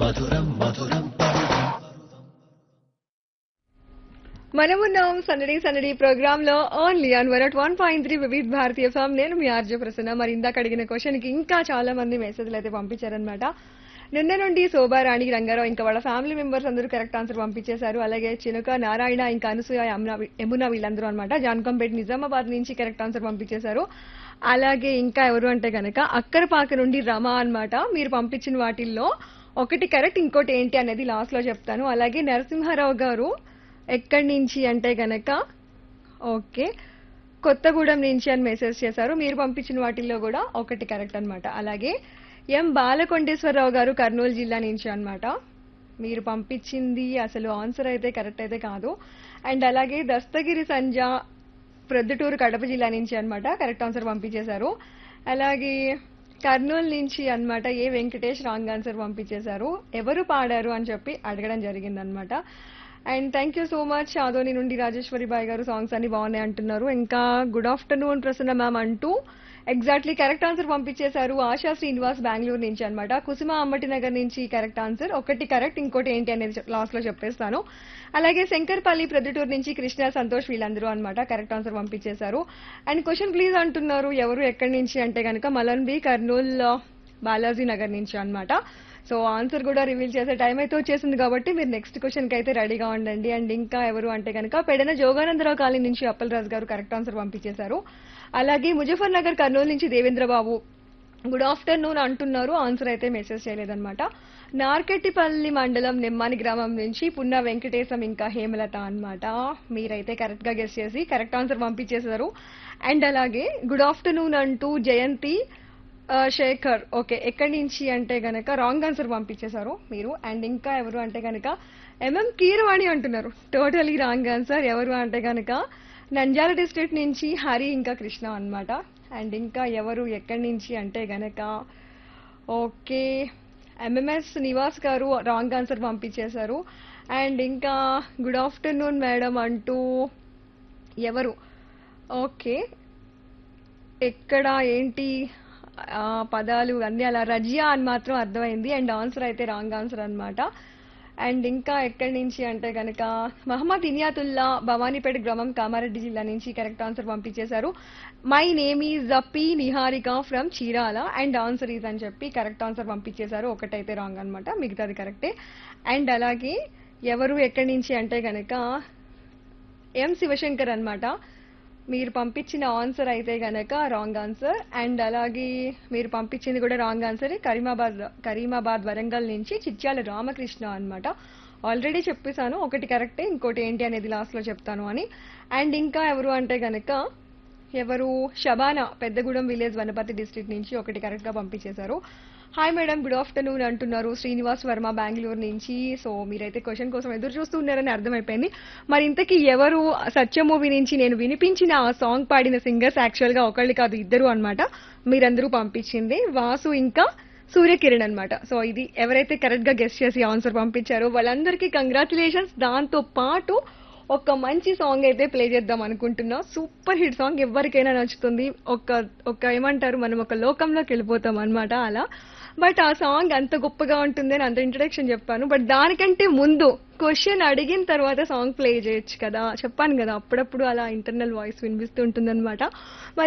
మనమున్నాం సందడి సందడి ప్రోగ్రామ్ లో only on one at one point three Vividh Bharati FM నేను మీ ఆర్జే ప్రసన్న మరి ఇందాక అడిగిన క్వశ్చన్ కి ఇంకా చాలా మంది మెసేజ్లు అయితే పంపించారనమాట నిన్న నుండి శోభారాణి రంగారావు ఇంకా వాళ్ళ ఫ్యామిలీ మెంబర్స్ అందరూ కరెక్ట్ ఆన్సర్ పంపించేశారు అలాగే చినుక నారాయణ ఇంకా అనసూయ యమున యమున వీళ్ళందరూ అనమాట జాన్కంపేట్ నిజామాబాద్ నుంచి కరెక్ట్ ఆన్సర్ పంపించేశారు అలాగే ఇంకా ఎవరు అంటే గనక అక్కరపాక నుండి రమ అన్నమాట మీరు పంపించిన వాటిల్లో ఒకటి కరెక్ట్ ఇంకోటి ఏంటి అనేది లాస్ట్ లో చెప్తాను అలాగే నరసింహారావు గారు ఎక్కడి నుంచి అంటే గనక ఓకే కొత్తగూడెం నుంచి అని మెసేజ్ చేశారు మీరు పంపించిన వాటిల్లో కూడా ఒకటి కరెక్ట్ అన్నమాట అలాగే ఎం బాలకొండేశ్వరరావు గారు కర్నూలు జిల్లా నుంచి అన్నమాట మీరు పంపించింది అసలు ఆన్సర్ అయితే కరెక్ట్ అయితే కాదు అండ్ అలాగే దస్తగిరి సంజ ప్రొద్దుటూరు కడప జిల్లా నుంచి అన్నమాట కరెక్ట్ ఆన్సర్ పంపించేశారు అలాగే కర్నూలు నుంచి అన్నమాట ఏ వెంకటేష్ రాంగ్ ఆన్సర్ పంపించేశారు ఎవరు పాడారు అని చెప్పి అడగడం జరిగిందనమాట and thank you so much Adoni నుండి రాజేశ్వరి బాయ్ గారు సాంగ్స్ అన్ని బాగున్నాయి అంటున్నారు ఇంకా గుడ్ ఆఫ్టర్నూన్ ప్రసన్న మ్యామ్ అంటూ ఎగ్జాక్ట్లీ కరెక్ట్ ఆన్సర్ పంపించేశారు ఆశా శ్రీనివాస్ బెంగళూరు నుంచి అన్నమాట కుసుమ అంబటి నగర్ నుంచి కరెక్ట్ ఆన్సర్ ఒకటి కరెక్ట్ ఇంకోటి ఏంటి అనేది లాస్ట్ లో చెప్పేస్తాను అలాగే శంకర్పల్లి ప్రొద్దుటూరు నుంచి కృష్ణ సంతోష్ వీళ్ళందరూ అన్నమాట కరెక్ట్ ఆన్సర్ పంపించేశారు అండ్ క్వశ్చన్ ప్లీజ్ అంటున్నారు ఎవరు ఎక్కడి నుంచి అంటే కనుక మలన్బి కర్నూలు బాలాజీ నగర్ నుంచి అన్నమాట సో ఆన్సర్ కూడా రివీల్ చేసే టైం అయితే వచ్చేసింది కాబట్టి మీరు నెక్స్ట్ క్వశ్చన్ కి అయితే రెడీగా ఉండండి అండ్ ఇంకా ఎవరు అంటే కనుక పెడన జోగానందరావు కాలనీ నుంచి అప్పలరాజు గారు కరెక్ట్ ఆన్సర్ పంపించేశారు అలాగే ముజఫర్ నగర్ కర్నూలు నుంచి దేవేంద్ర బాబు గుడ్ ఆఫ్టర్నూన్ అంటున్నారు ఆన్సర్ అయితే మెసేజ్ చేయలేదన్నమాట నార్కెట్టిపల్లి మండలం నిమ్మాని గ్రామం నుంచి పున్న వెంకటేశం ఇంకా హేమలత అన్నమాట మీరైతే కరెక్ట్ గా గెస్ట్ చేసి కరెక్ట్ ఆన్సర్ పంపించేశారు అండ్ అలాగే గుడ్ ఆఫ్టర్నూన్ అంటూ జయంతి ఆ, శేఖర్ ఓకే ఎక్కడి నుంచి అంటే గనక రాంగ్ ఆన్సర్ పంపించేశారు మీరు అండ్ ఇంకా ఎవరు అంటే గనక ఎంఎం కీరవాణి అంటున్నారు టోటలీ రాంగ్ ఆన్సర్ ఎవరు అంటే గనక నంద్యాల డిస్ట్రిక్ట్ నుంచి హరి ఇంకా కృష్ణ అన్నమాట అండ్ ఇంకా ఎవరు ఎక్కడి నుంచి అంటే గనక ఓకే ఎంఎంఎస్ నివాస్ గారు రాంగ్ ఆన్సర్ పంపించేశారు అండ్ ఇంకా గుడ్ ఆఫ్టర్నూన్ మేడం అంటూ ఎవరు ఓకే ఎక్కడ ఏంటి ఆ, పదాలు అన్ని అలా రజియా అని మాత్రం అర్థమైంది అండ్ ఆన్సర్ అయితే రాంగ్ ఆన్సర్ అన్నమాట అండ్ ఇంకా ఎక్కడి నుంచి అంటే కనుక మహమ్మద్ ఇనియాతుల్లా భవానీపేట గ్రామం కామారెడ్డి జిల్లా నుంచి కరెక్ట్ ఆన్సర్ పంపించేశారు my name is P Niharika from Chirala and answer is అని చెప్పి కరెక్ట్ ఆన్సర్ పంపించేశారు ఒకటైతే రాంగ్ అన్నమాట మిగతాది కరెక్టే అండ్ అలాగే ఎవరు ఎక్కడి నుంచి అంటే కనుక ఎం శివశంకర్ అన్నమాట మీరు పంపించిన ఆన్సర్ అయితే గనక రాంగ్ ఆన్సర్ అండ్ అలాగే మీరు పంపించింది కూడా రాంగ్ ఆన్సర్ కరీమాబాద్ కరీమాబాద్ వరంగల్ నుంచి చిట్యాల రామకృష్ణ అన్నమాట ఆల్రెడీ చెప్పేశాను ఒకటి కరెక్టే ఇంకోటి ఏంటి అనేది లాస్ట్ లో చెప్తాను అని అండ్ ఇంకా ఎవరు అంటే గనక ఎవరు షబానా పెద్దగూడెం విలేజ్ వనపర్తి డిస్ట్రిక్ట్ నుంచి ఒకటి కరెక్ట్ గా పంపించేశారు హాయ్ మేడం గుడ్ ఆఫ్టర్నూన్ అంటున్నారు శ్రీనివాస్ వర్మ బెంగళూరు నుంచి సో మీరైతే క్వశ్చన్ కోసం ఎదురు చూస్తున్నారని అర్థమైపోయింది మరి ఇంతకీ ఎవరు సత్య మూవీ నుంచి నేను వినిపించిన ఆ సాంగ్ పాడిన సింగర్స్ యాక్చువల్ గా ఒకళ్ళు కాదు ఇద్దరు అన్నమాట మీరందరూ పంపించింది వాసు ఇంకా సూర్యకిరణ్ అన్నమాట సో ఇది ఎవరైతే కరెక్ట్ గా గెస్ట్ చేసి ఆన్సర్ పంపించారో వాళ్ళందరికీ కంగ్రాచులేషన్స్ దాంతో పాటు ఒక మంచి సాంగ్ అయితే ప్లే చేద్దాం అనుకుంటున్నా సూపర్ హిట్ సాంగ్ ఎవరికైనా నచ్చుతుంది ఒక ఒక ఏమంటారు మనం ఒక లోకంలోకి వెళ్ళిపోతాం అన్నమాట అలా బట్ ఆ సాంగ్ అంత గొప్పగా ఉంటుంది అని అంత ఇంట్రడక్షన్ చెప్పాను బట్ దానికంటే ముందు క్వశ్చన్ అడిగిన తర్వాత సాంగ్ ప్లే చేయొచ్చు కదా చెప్పాను కదా అప్పుడప్పుడు అలా ఇంటర్నల్ వాయిస్ వినిపిస్తూ ఉంటుందన్నమాట మరి